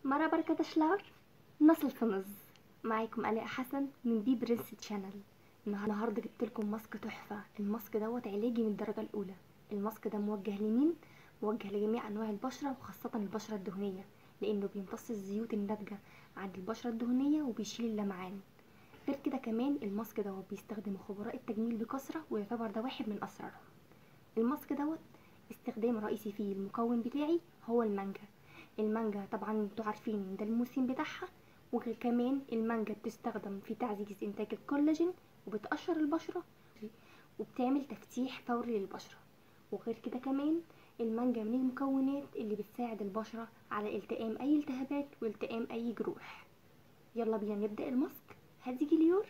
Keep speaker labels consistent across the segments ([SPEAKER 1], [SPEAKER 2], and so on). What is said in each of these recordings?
[SPEAKER 1] مرحبا arkadaşlar nasılsınız معاكم آلاء حسن من بي برنس تشانل النهارده جبت لكم ماسك تحفه الماسك دوت علاجي من الدرجه الاولى الماسك ده موجه لمين موجه لجميع انواع البشره وخاصه البشره الدهنيه لانه بيمتص الزيوت الناتجه عن البشره الدهنيه وبيشيل اللمعان غير كده كمان الماسك دوت بيستخدمه خبراء التجميل بكثره ويعتبر ده واحد من اسرارهم الماسك دوت استخدام رئيسي فيه المكون بتاعي هو المانجا المانجا طبعا انتوا عارفين ده الموسم بتاعها وكمان المانجا بتستخدم في تعزيز انتاج الكولاجين وبتقشر البشرة وبتعمل تفتيح فوري للبشرة وغير كده كمان المانجا من المكونات اللي بتساعد البشرة على التئام اي التهابات والتئام اي جروح يلا بينا نبدأ الماسك هدي جليور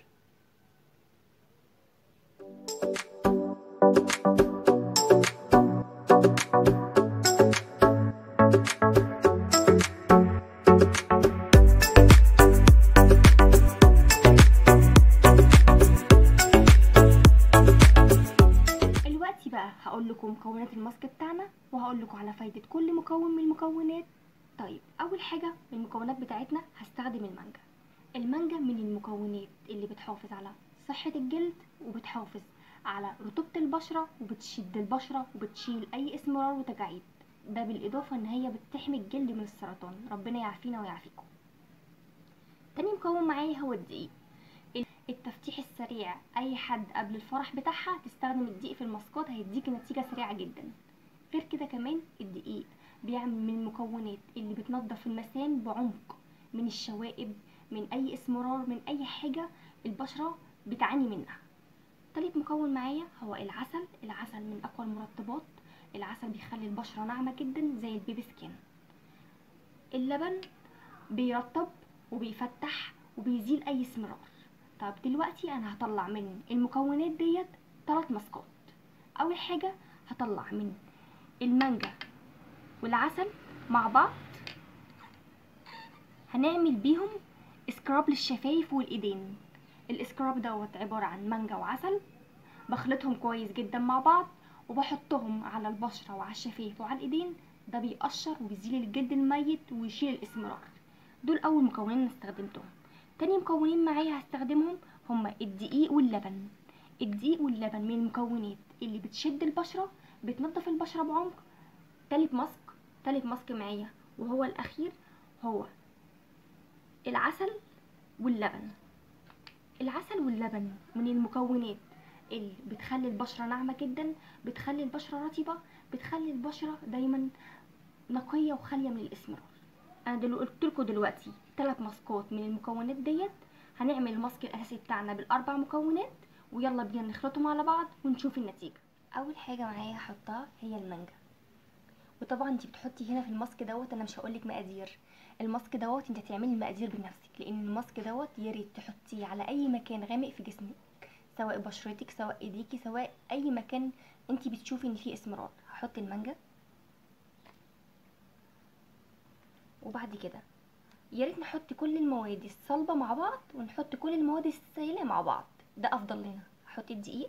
[SPEAKER 1] دلوقتي بقى هقول لكم مكونات الماسك بتاعنا وهقول لكم على فايدة كل مكون من المكونات طيب اول حاجة من المكونات بتاعتنا هستخدم المانجا المانجا من المكونات اللي بتحافظ على صحة الجلد وبتحافظ على رطوبة البشرة وبتشد البشرة وبتشيل اي اسمرار وتجاعيد ده بالاضافة ان هي بتحمي الجلد من السرطان ربنا يعافينا ويعافيكم تاني مكون معايا هو الدقيق التفتيح السريع اي حد قبل الفرح بتاعها تستخدم الدقيق في الماسكات هيديك نتيجة سريعة جدا غير كده كمان الدقيق بيعمل من المكونات اللي بتنظف المسام بعمق من الشوائب من اي اسمرار من اي حاجة البشرة بتعاني منها تالت مكون معايا هو العسل العسل من اقوى المرطبات العسل بيخلي البشرة ناعمة جدا زي البيبي سكين اللبن بيرطب وبيفتح وبيزيل اي اسمرار طب دلوقتي انا هطلع من المكونات ديت ثلاث ماسكات اول حاجه هطلع من المانجا والعسل مع بعض هنعمل بيهم سكراب للشفايف والايدين السكراب دوت عباره عن مانجا وعسل بخلطهم كويس جدا مع بعض وبحطهم على البشره وعلى الشفايف وعلى الايدين ده بيقشر وبيزيل الجلد الميت ويشيل الاسمرار دول اول مكونين أنا استخدمتهم تاني مكونين معايا هستخدمهم هما الدقيق واللبن الدقيق واللبن من المكونات اللي بتشد البشرة بتنظف البشرة بعمق تالت ماسك تالت ماسك معايا وهو الأخير هو العسل واللبن العسل واللبن من المكونات اللي بتخلي البشرة ناعمة جدا بتخلي البشرة رطبة بتخلي البشرة دايما نقية وخالية من الاسمرار انا دلو قلت لكم دلوقتي ثلاث ماسكات من المكونات ديت هنعمل الماسك الاساسي بتاعنا بالاربع مكونات ويلا بينا نخلطهم على بعض ونشوف النتيجه اول حاجه معايا هحطها هي المانجا وطبعا انت بتحطي هنا في الماسك دوت انا مش هقولك مقادير الماسك دوت انت هتعملي المقادير بنفسك لان الماسك دوت يا ريت تحطيه على اي مكان غامق في جسمك سواء بشرتك سواء ايديكي سواء اي مكان انت بتشوفي ان فيه اسمرار هحط المانجا وبعد كده يا ريت نحط كل المواد الصلبة مع بعض ونحط كل المواد السائلة مع بعض ده افضل لنا هحط الدقيق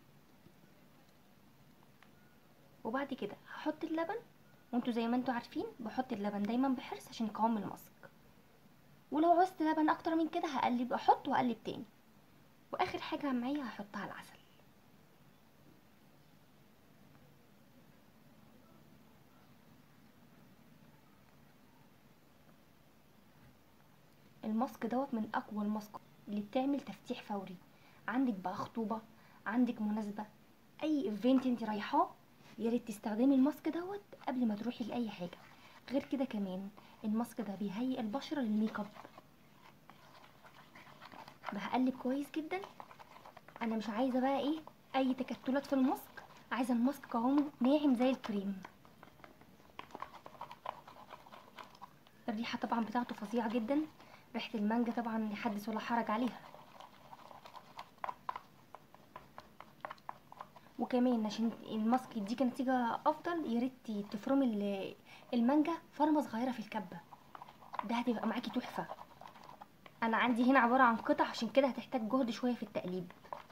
[SPEAKER 1] وبعد كده هحط اللبن وانتوا زي ما انتوا عارفين بحط اللبن دايما بحرص عشان يقاوم الماسك ولو عوزت لبن اكتر من كده هقلب احط واقلب تاني واخر حاجة معايا هحطها العسل الماسك دوت من اقوى الماسك اللي بتعمل تفتيح فوري عندك بقى خطوبه عندك مناسبه اي ايفنت انت رايحاه يا ريت تستخدمي الماسك دوت قبل ما تروحي لاي حاجه غير كده كمان الماسك ده بيهيئ البشره للميك اب بقلب كويس جدا انا مش عايزه بقى ايه اي تكتلات في الماسك عايزه الماسك قوامه ناعم زي الكريم الريحه طبعا بتاعته فظيعه جدا ريحة المانجا طبعا يحدث ولا حرج عليها وكمان عشان الماسك يديك نتيجة افضل يا ريت تفرمي المانجا فرمة صغيرة في الكبة ده هتبقى معاكي تحفة انا عندي هنا عبارة عن قطع عشان كده هتحتاج جهد شوية في التقليب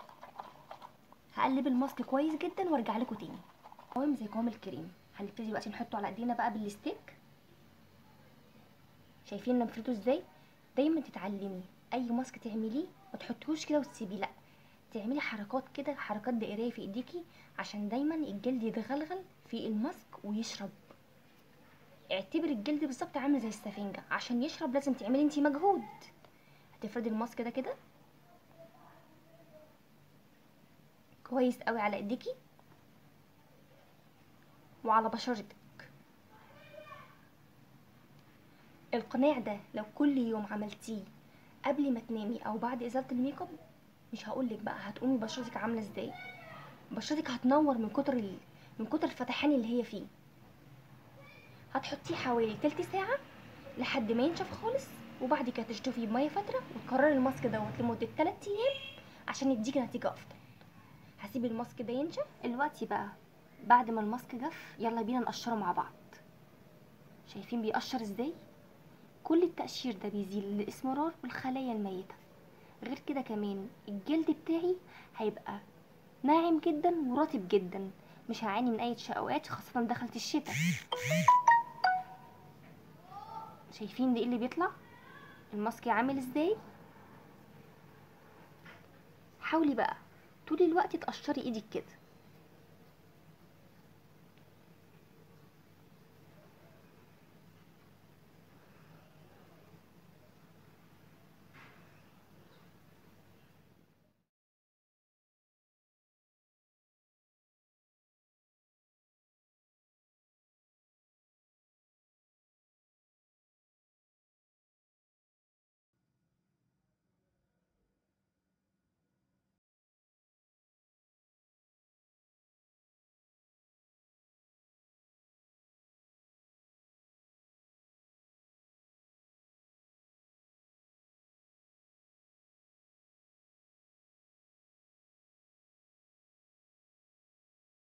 [SPEAKER 1] هقلب الماسك كويس جدا وارجع لكم تاني قوام زي قوام الكريم هنبتدي دلوقتي نحطه على ايدينا بقى بالستيك شايفين انا بفرده ازاي دايما تتعلمي اي ماسك تعمليه ما تحطيهوش كده وتسيبيه لا تعملي حركات كده حركات دائريه في ايديكي عشان دايما الجلد يتغلغل في الماسك ويشرب اعتبر الجلد بالظبط عامل زي السفنجه عشان يشرب لازم تعملي انتي مجهود هتفردي الماسك ده كده كويس قوي على ايديكي وعلى بشرتك القناع ده لو كل يوم عملتيه قبل ما تنامي او بعد ازاله الميك اب مش هقولك بقى هتقومي بشرتك عامله ازاي بشرتك هتنور من كتر ال... من كتر الفتحان اللي هي فيه هتحطيه حوالي تلت ساعه لحد ما ينشف خالص وبعد كده تشطفيه بميه فتره وتكرري الماسك دوت لمده 3 ايام عشان يديكي نتيجه افضل هسيب الماسك ده ينشف دلوقتي بقى بعد ما الماسك جف يلا بينا نقشره مع بعض شايفين بيقشر ازاي كل التقشير ده بيزيل الاسمرار والخلايا الميتة غير كده كمان الجلد بتاعي هيبقى ناعم جدا ورطب جدا مش هعاني من اي تشققات خاصة دخلت الشتاء شايفين ده ايه اللي بيطلع الماسك عامل ازاي حاولي بقى طول الوقت تقشري ايدك كده